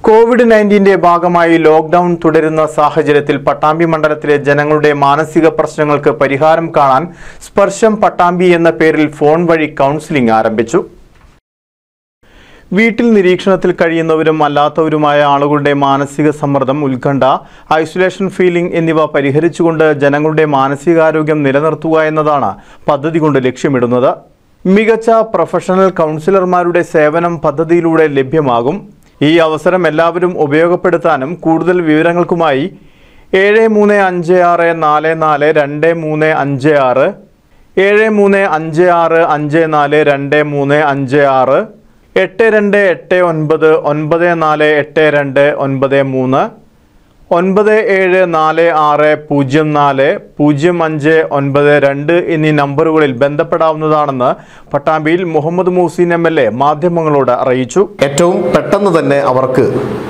Covid നയൻറ്റീന്റെ ഭാഗമായി lockdown തുടരുന്ന സാഹചര്യത്തിൽ പട്ടാമ്പി മണ്ഡലത്തിലെ ജനങ്ങളുടെ മാനസിക പ്രശ്നങ്ങൾക്ക് പരിഹാരം കാണാൻ സ്പർശം പട്ടാമ്പി എന്ന പേരിൽ ഫോൺ വഴി കൗൺസിലിംഗ് ആരംഭിച്ചു വീട്ടിൽ നിരീക്ഷണത്തിൽ കഴിയുന്നവരും അല്ലാത്തവരുമായ ആളുകളുടെ മാനസിക സമ്മർദ്ദം ഉത്കണ്ഠ ഐസൊലേഷൻ ഫീലിംഗ് എന്നിവ പരിഹരിച്ചുകൊണ്ട് ജനങ്ങളുടെ മാനസികാരോഗ്യം നിലനിർത്തുക എന്നതാണ് പദ്ധതി കൊണ്ട് ലക്ഷ്യമിടുന്നത് മികച്ച പ്രൊഫഷണൽ കൗൺസിലർമാരുടെ സേവനം പദ്ധതിയിലൂടെ ലഭ്യമാകും ഈ അവസരം എല്ലാവരും ഉപയോഗപ്പെടുത്താനും കൂടുതൽ വിവരങ്ങൾക്കുമായി ഏഴ് മൂന്ന് അഞ്ച് ആറ് നാല് നാല് രണ്ട് മൂന്ന് അഞ്ച് ആറ് ഏഴ് മൂന്ന് അഞ്ച് ആറ് അഞ്ച് നാല് രണ്ട് മൂന്ന് അഞ്ച് ആറ് എട്ട് രണ്ട് എട്ട് ഒൻപത് ഒൻപത് നാല് എട്ട് രണ്ട് ഒൻപത് മൂന്ന് ഒൻപത് ഏഴ് നാല് ആറ് പൂജ്യം നാല് പൂജ്യം അഞ്ച് ഒൻപത് രണ്ട് എന്നീ നമ്പറുകളിൽ ബന്ധപ്പെടാവുന്നതാണെന്ന് പട്ടാമ്പിയിൽ Muhammad Moosin M L A മാധ്യമങ്ങളോട് അറിയിച്ചു ഏറ്റവും പെട്ടെന്ന് തന്നെ അവർക്ക്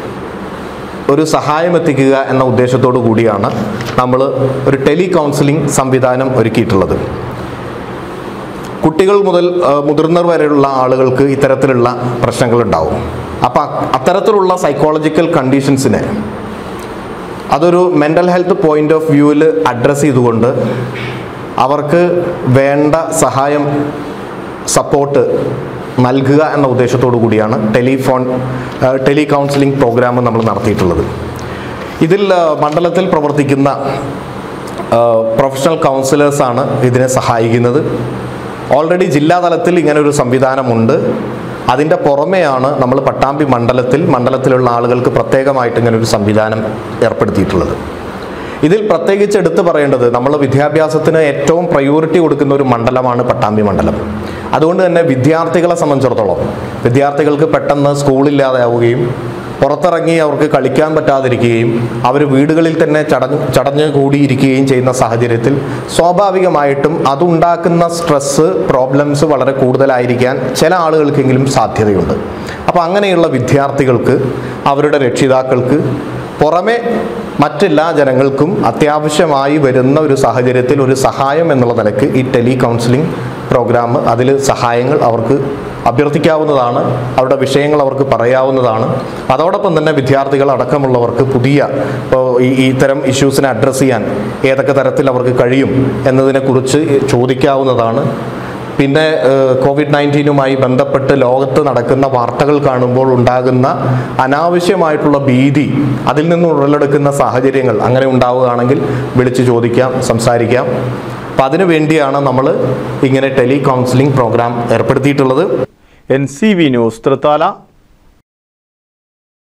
ഒരു സഹായം എത്തിക്കുക എന്ന ഉദ്ദേശത്തോടു കൂടിയാണ് നമ്മൾ ഒരു ടെലി കൗൺസിലിംഗ് സംവിധാനം ഒരുക്കിയിട്ടുള്ളത് കുട്ടികൾ മുതൽ ആ, മുതിർന്നവർ വരെയുള്ള ആളുകൾക്ക് ഇത്തരത്തിലുള്ള പ്രശ്നങ്ങൾ ഉണ്ടാവും അപ്പം അത്തരത്തിലുള്ള സൈക്കോളജിക്കൽ കണ്ടീഷൻസിനെ അതൊരു മെൻ്റൽ ഹെൽത്ത് പോയിന്റ് ഓഫ് വ്യൂവിൽ അഡ്രസ്സ് ചെയ്തുകൊണ്ട് അവർക്ക് വേണ്ട സഹായം സപ്പോർട്ട് നൽകുക എന്ന ഉദ്ദേശത്തോടു കൂടിയാണ് ടെലിഫോൺ ടെലി കൗൺസിലിംഗ് പ്രോഗ്രാം നമ്മൾ നടത്തിയിട്ടുള്ളത് ഇതിൽ ആ, മണ്ഡലത്തിൽ പ്രവർത്തിക്കുന്ന പ്രൊഫഷണൽ കൗൺസിലേഴ്സാണ് ഇതിനെ സഹായിക്കുന്നത് ഓൾറെഡി ജില്ലാതലത്തിൽ ഇങ്ങനെ ഒരു സംവിധാനമുണ്ട് അതിൻ്റെ പുറമെയാണ് നമ്മൾ പട്ടാമ്പി മണ്ഡലത്തിൽ മണ്ഡലത്തിലുള്ള ആളുകൾക്ക് പ്രത്യേകമായിട്ട് ഇങ്ങനെ ഒരു സംവിധാനം ഏർപ്പെടുത്തിയിട്ടുള്ളത് ഇതിൽ പ്രത്യേകിച്ച് എടുത്തു പറയേണ്ടത് നമ്മൾ വിദ്യാഭ്യാസത്തിന് ഏറ്റവും പ്രയോറിറ്റി കൊടുക്കുന്ന ഒരു മണ്ഡലമാണ് പട്ടാമ്പി മണ്ഡലം അതുകൊണ്ട് തന്നെ വിദ്യാർത്ഥികളെ സംബന്ധിച്ചിടത്തോളം വിദ്യാർത്ഥികൾക്ക് പെട്ടെന്ന് സ്കൂളില്ലാതെ ആവുകയും പുറത്തിറങ്ങി അവർക്ക് കളിക്കാൻ പറ്റാതിരിക്കുകയും അവർ വീടുകളിൽ തന്നെ ചടഞ്ഞ് ചടഞ്ഞ് കൂടിയിരിക്കുകയും ചെയ്യുന്ന സാഹചര്യത്തിൽ സ്വാഭാവികമായിട്ടും അതുണ്ടാക്കുന്ന സ്ട്രെസ്സ് പ്രോബ്ലംസ് വളരെ കൂടുതലായിരിക്കാൻ ചില ആളുകൾക്കെങ്കിലും സാധ്യതയുണ്ട് അപ്പോൾ അങ്ങനെയുള്ള വിദ്യാർത്ഥികൾക്ക് അവരുടെ രക്ഷിതാക്കൾക്ക് പുറമെ മറ്റെല്ലാ ജനങ്ങൾക്കും അത്യാവശ്യമായി വരുന്ന ഒരു സാഹചര്യത്തിൽ ഒരു സഹായം എന്നുള്ള നിലയ്ക്ക് ഈ ടെലി കൗൺസിലിംഗ് പ്രോഗ്രാം അതിൽ സഹായങ്ങൾ അവർക്ക് അഭ്യർത്ഥിക്കാവുന്നതാണ് അവരുടെ വിഷയങ്ങൾ അവർക്ക് പറയാവുന്നതാണ് അതോടൊപ്പം തന്നെ വിദ്യാർത്ഥികൾ അടക്കമുള്ളവർക്ക് പുതിയ ഇപ്പോൾ ഈ ഈ ഇത്തരം ഇഷ്യൂസിനെ അഡ്രസ്സ് ചെയ്യാൻ ഏതൊക്കെ തരത്തിൽ അവർക്ക് കഴിയും എന്നതിനെക്കുറിച്ച് ചോദിക്കാവുന്നതാണ് പിന്നെ ഏഹ്, കോവിഡ് നയൻറ്റീനുമായി ബന്ധപ്പെട്ട് ലോകത്ത് നടക്കുന്ന വാർത്തകൾ കാണുമ്പോൾ ഉണ്ടാകുന്ന അനാവശ്യമായിട്ടുള്ള ഭീതി അതിൽ നിന്ന് ഉടലെടുക്കുന്ന സാഹചര്യങ്ങൾ അങ്ങനെ ഉണ്ടാവുകയാണെങ്കിൽ വിളിച്ച് ചോദിക്കാം സംസാരിക്കാം അപ്പം അതിനു വേണ്ടിയാണ് നമ്മൾ ഇങ്ങനെ ടെലി കൗൺസിലിംഗ് പ്രോഗ്രാം ഏർപ്പെടുത്തിയിട്ടുള്ളത് N C V news Thrithala